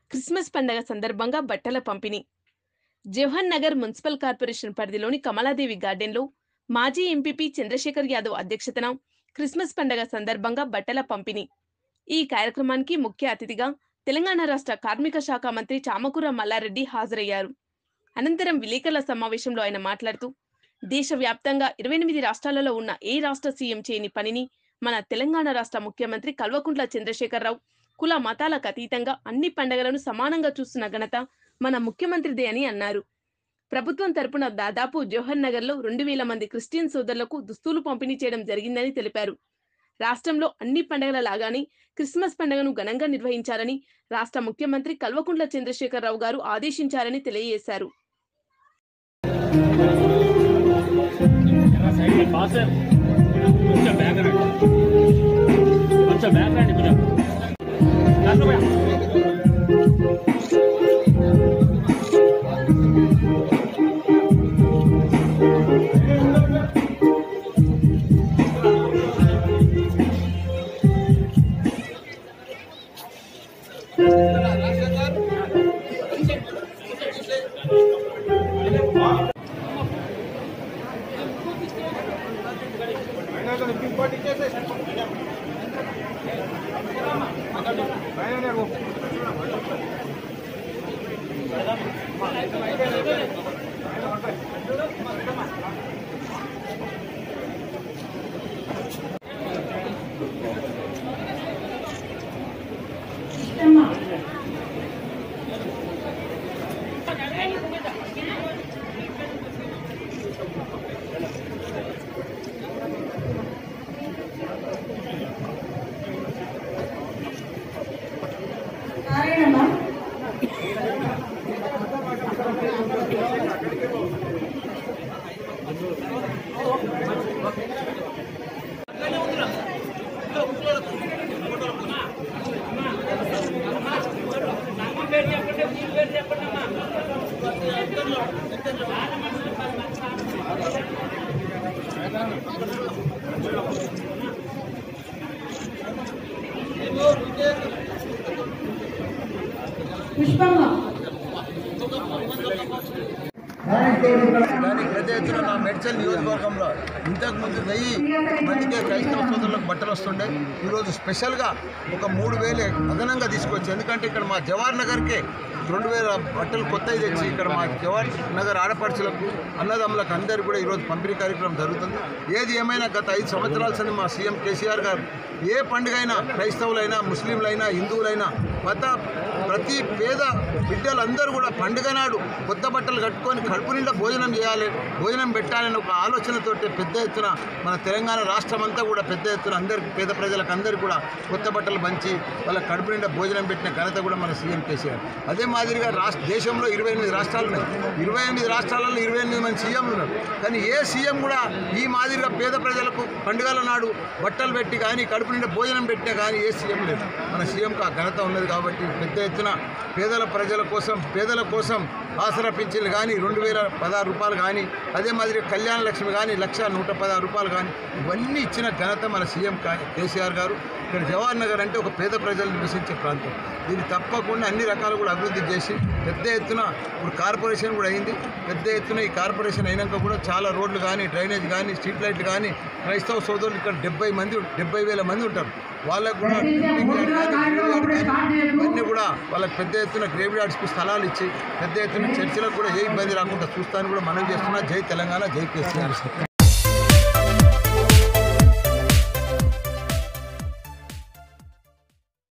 Christmas పండగ సందర్భంగా బట్టల పంపిణీ జవహర్ నగర్ మున్సిపల్ కార్పొరేషన్ పరిధిలోని కమలాదేవి గార్డెన్లో మాజీ ఎంపీపీ చంద్రశేఖర్ యాదవ్ అధ్యక్షతన క్రిస్మస్ పండగ సందర్భంగా బట్టల పంపిణీ ఈ కార్యక్రమానికి ముఖ్య అతిథిగా తెలంగాణ రాష్ట్ర కార్మిక శాఖ మంత్రి చామకూర మల్లారెడ్డి హాజరయ్యారు అనంతరం విలేకరుల సమావేశంలో ఆయన మాట్లాడుతూ దేశవ్యాప్తంగా ఇరవై ఎనిమిది రాష్ట్రాలలో ఉన్న ఏ రాష్ట్ర సీఎం చేయని పనిని మన తెలంగాణ రాష్ట్ర ముఖ్యమంత్రి కల్వకుంట్ల చంద్రశేఖరరావు కుల మతాలకు అతీతంగా అన్ని పండుగలను సమానంగా చూస్తున్న ఘనత మన ముఖ్యమంత్రిదే అని అన్నారు ప్రభుత్వం తరపున దాదాపు జవహర్ నగర్లో రెండు వేల మంది క్రిస్టియన్ సోదరులకు దుస్తులు పంపిణీ చేయడం జరిగిందని తెలిపారు రాష్ట్రంలో అన్ని పండుగల లాగానే క్రిస్మస్ పండుగను ఘనంగా నిర్వహించాలని రాష్ట్ర ముఖ్యమంత్రి కల్వకుంట్ల చంద్రశేఖరరావు గారు ఆదేశించారని తెలియజేశారు బాసర్ కొంచెం బ్యాక్ రండి కొంచెం బ్యాక్ రండి కొంచెం దాంట్లో పోయా. నారాయణమ్మ పుష్పమ్మ దానికి పెద్ద ఎత్తున నా మెడ్చల్ నియోజకవర్గంలో ఇంతకుముందు వెయ్యి మందికి క్రైస్తవ సోదరులకు బట్టలు వస్తుండే ఈరోజు స్పెషల్గా ఒక మూడు వేలు అదనంగా తీసుకొచ్చి ఎందుకంటే ఇక్కడ మా జవహర్ నగర్కే రెండు వేల బట్టలు కొత్తవి తెచ్చి ఇక్కడ మా జవహర్ నగర్ ఆడపడుచులకు అన్నదమ్ములకు అందరికీ కూడా ఈరోజు పంపిణీ కార్యక్రమం జరుగుతుంది ఏది ఏమైనా గత ఐదు సంవత్సరాల సంది మా సీఎం కేసీఆర్ గారు ఏ పండుగ అయినా క్రైస్తవులైనా ముస్లింలైనా హిందువులైనా మత ప్రతి పేద బిడ్డలందరూ కూడా పండుగ నాడు కొత్త బట్టలు కట్టుకొని కడుపు నిండా భోజనం చేయాలి భోజనం పెట్టాలని ఒక ఆలోచనతో పెద్ద ఎత్తున మన తెలంగాణ రాష్ట్రం అంతా కూడా పెద్ద ఎత్తున అందరికి పేద ప్రజలకు అందరికీ కూడా కొత్త బట్టలు పంచి వాళ్ళ కడుపు నిండా భోజనం పెట్టిన ఘనత కూడా మన సీఎం కేసీఆర్ అదే మాదిరిగా రాష్ట్ర దేశంలో ఇరవై ఎనిమిది రాష్ట్రాలు ఉన్నాయి ఇరవై ఎనిమిది రాష్ట్రాలలో ఇరవై ఎనిమిది మంది సీఎంలు ఉన్నారు కానీ ఏ సీఎం కూడా ఈ మాదిరిగా పేద ప్రజలకు పండుగల నాడు బట్టలు పెట్టి కానీ కడుపు నిండా భోజనం పెట్టినా కానీ ఏ సీఎం లేదు మన సీఎంకు ఆ ఘనత ఉన్నది కాబట్టి పెద్ద ఎత్తున పేదల ప్రజల కోసం పేదల కోసం ఆసరా పింఛన్లు కానీ రెండు వేల పదహారు రూపాయలు కానీ అదే మాదిరి కళ్యాణ లక్ష్మి కానీ లక్ష నూట పదహారు రూపాయలు కానీ ఇవన్నీ ఇచ్చిన ఘనత మన సీఎం కా- కేసీఆర్ గారు ఇక్కడ జవహర్ నగర్ అంటే ఒక పేద ప్రజలు నివసించే ప్రాంతం దీన్ని తప్పకుండా అన్ని రకాలు కూడా అభివృద్ధి చేసి పెద్ద ఎత్తున ఇప్పుడు కార్పొరేషన్ కూడా అయింది పెద్ద ఎత్తున ఈ కార్పొరేషన్ అయినాక కూడా చాలా రోడ్లు కానీ డ్రైనేజ్ కానీ స్ట్రీట్ లైట్లు కానీ క్రైస్తవ సోదరులు ఇక్కడ డెబ్బై మంది డెబ్బై వేల మంది ఉంటారు వాళ్ళకు కూడా డ్రింకింగ్ వాటర్ కానీ, డ్రింకింగ్ వాటర్ కానీ ఇవన్నీ కూడా వాళ్ళకి పెద్ద ఎత్తున గ్రేవ్ యార్డ్స్కి స్థలాలు ఇచ్చి పెద్ద ఎత్తున చర్చిలకు కూడా ఏ ఇబ్బంది రాకుండా చూస్తాను కూడా మనం చేస్తున్నా జై తెలంగాణ జై కేసీఆర్